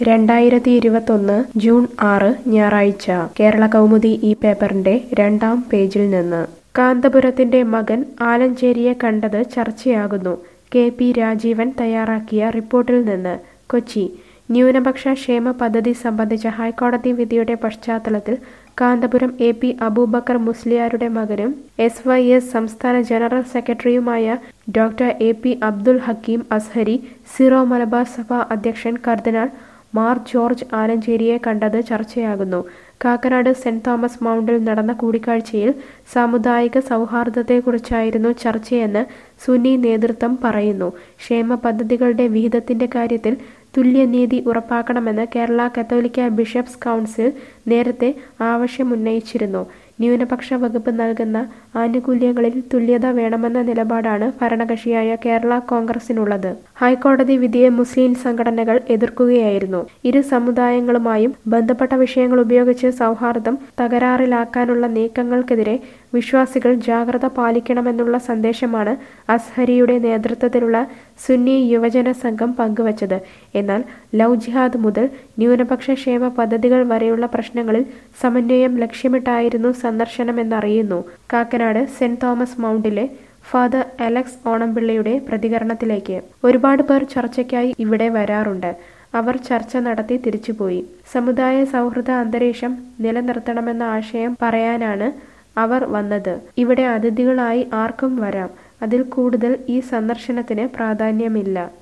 രണ്ടായിരത്തി ഇരുപത്തൊന്ന് ജൂൺ ആറ് ഞായറാഴ്ച കേരള കൗമുദി ഈ പേപ്പറിന്റെ രണ്ടാം പേജിൽ നിന്ന് കാന്തപുരത്തിന്റെ മകൻ ആലഞ്ചേരിയെ കണ്ടത് ചർച്ചയാകുന്നു കെ പി രാജീവൻ തയ്യാറാക്കിയ റിപ്പോർട്ടിൽ നിന്ന് കൊച്ചി ന്യൂനപക്ഷ ക്ഷേമ പദ്ധതി സംബന്ധിച്ച ഹൈക്കോടതി വിധിയുടെ പശ്ചാത്തലത്തിൽ കാന്തപുരം എ പി അബൂബക്കർ മുസ്ലിയാരുടെ മകനും എസ് വൈ എസ് സംസ്ഥാന ജനറൽ സെക്രട്ടറിയുമായ doctor A P Abdul Hakeem Azhari Syro Malabar സഭ അധ്യക്ഷൻ കർദിനാൾ മാർ ജോർജ് ആലഞ്ചേരിയെ കണ്ടത് ചർച്ചയാകുന്നു കാക്കനാട് സെന്റ് തോമസ് മൗണ്ടിൽ നടന്ന കൂടിക്കാഴ്ചയിൽ സാമുദായിക സൗഹാർദ്ദത്തെക്കുറിച്ചായിരുന്നു ചർച്ചയെന്ന് സുന്നി നേതൃത്വം പറയുന്നു ക്ഷേമ പദ്ധതികളുടെ വിഹിതത്തിന്റെ കാര്യത്തിൽ തുല്യനീതി ഉറപ്പാക്കണമെന്ന് കേരള കത്തോലിക്ക ബിഷപ്സ് കൗൺസിൽ നേരത്തെ ആവശ്യമുന്നയിച്ചിരുന്നു ന്യൂനപക്ഷ വകുപ്പ് നൽകുന്ന ആനുകൂല്യങ്ങളിൽ തുല്യത വേണമെന്ന നിലപാടാണ് ഭരണകക്ഷിയായ കേരള കോൺഗ്രസിനുള്ളത് ഹൈക്കോടതി വിധിയെ മുസ്ലിം സംഘടനകൾ എതിർക്കുകയായിരുന്നു ഇരു സമുദായങ്ങളുമായും ബന്ധപ്പെട്ട വിഷയങ്ങൾ ഉപയോഗിച്ച് സൗഹാർദ്ദം തകരാറിലാക്കാനുള്ള നീക്കങ്ങൾക്കെതിരെ വിശ്വാസികൾ ജാഗ്രത പാലിക്കണമെന്നുള്ള സന്ദേശമാണ് അസ്ഹരിയുടെ നേതൃത്വത്തിലുള്ള സുന്നി യുവജന സംഘം പങ്കുവച്ചത് എന്നാൽ ലവ് ജിഹാദ് മുതൽ ന്യൂനപക്ഷ ക്ഷേമ പദ്ധതികൾ വരെയുള്ള പ്രശ്നങ്ങളിൽ സമന്വയം ലക്ഷ്യമിട്ടായിരുന്നു സന്ദർശനമെന്നറിയുന്നു കാക്കനാട് സെന്റ് തോമസ് മൗണ്ടിലെ ഫാദർ അലക്സ് ഓണംപിള്ളയുടെ പ്രതികരണത്തിലേക്ക് ഒരുപാട് പേർ ചർച്ചയ്ക്കായി ഇവിടെ വരാറുണ്ട് അവർ ചർച്ച നടത്തി തിരിച്ചുപോയി സമുദായ സൗഹൃദ അന്തരീക്ഷം നിലനിർത്തണമെന്ന ആശയം പറയാനാണ് അവർ വന്നത് ഇവിടെ അതിഥികളായി ആർക്കും വരാം അതിൽ കൂടുതൽ ഈ സന്ദർശനത്തിന് പ്രാധാന്യമില്ല